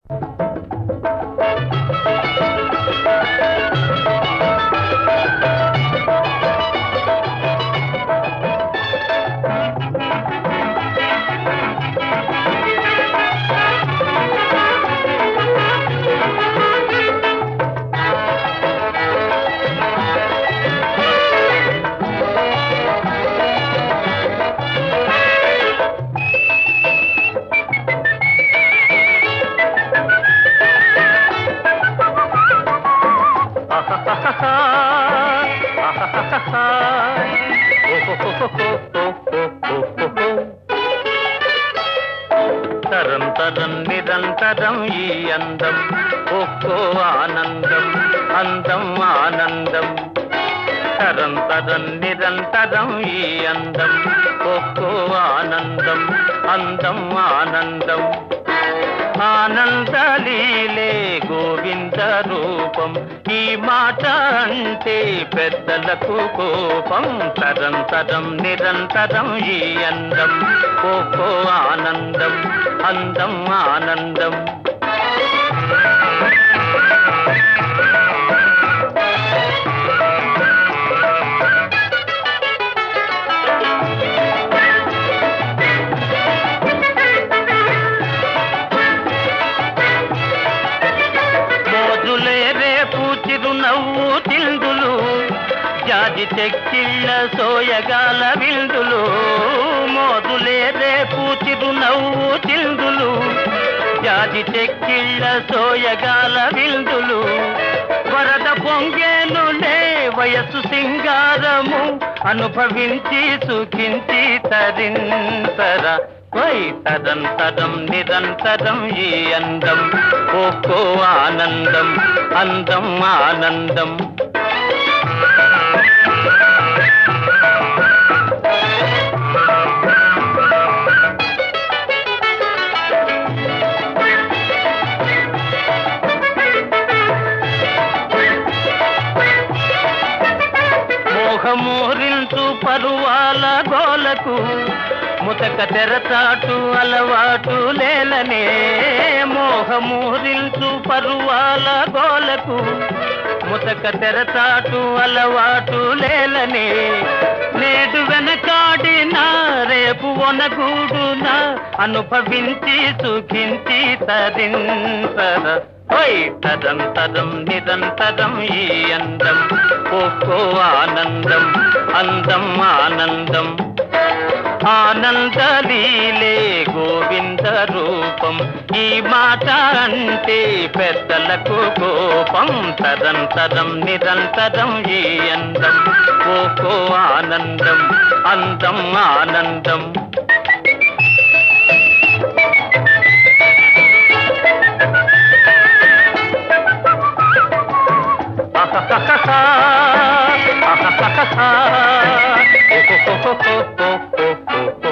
తరం తరం నిరంతరం ఈ అందం ఒక్కో ఆనందం అందం ఆనందం తరం తరం నిరంతరం ఈ అందం ఒక్కో ఆనందం అందం ఆనందం ఆనందలీలే గోవింద రూపం ఈ మాట అంటే పెద్దలకు కోపం తరం తరం నిరంతరం ఈ అందం ఓకో ఆనందం అందం ఆనందం మోజులే రేపు చిరునవ్వు తిందులు జాజి చెక్కిళ్ళ సోయగాల విందులు మోజులే రేపు చిరునవ్వు తిందులు జాజి చెక్కిళ్ళ సోయగాల విందులు వరద పొంగేనులే వయసు సింగారము అనుభవించి సుఖించి తరింతర వై తరంతరం నిరంతరం ఈ అందం ఓకో ఆనందం అందం ఆనందం మోహమూరించు పరువాల గోలకు ముతక తెరచాటు అలవాటు లేలనే మోహమూరించు పరువాల గోలకు ముతక తెరచాటు అలవాటు లేలనే నేడు వెనకాడినా రేపు ఒనగూడునా అనుభవించి సుఖించి తరింతర ఓయ్ తరం తరం నిరంతరం ఈ అందం ఒక్కో ఆనందం అందం ఆనందం ఆనందలీలే గోవింద రూపం ఈ మాట అంటే పెద్దలకు కోపం తరం తరం నిరంతరం ఈ అందం ఓకో ఆనందం అందం ఆనందం ఆహాహాహా, ఆహాహాహా, ఓహోహోహోహోహోహో.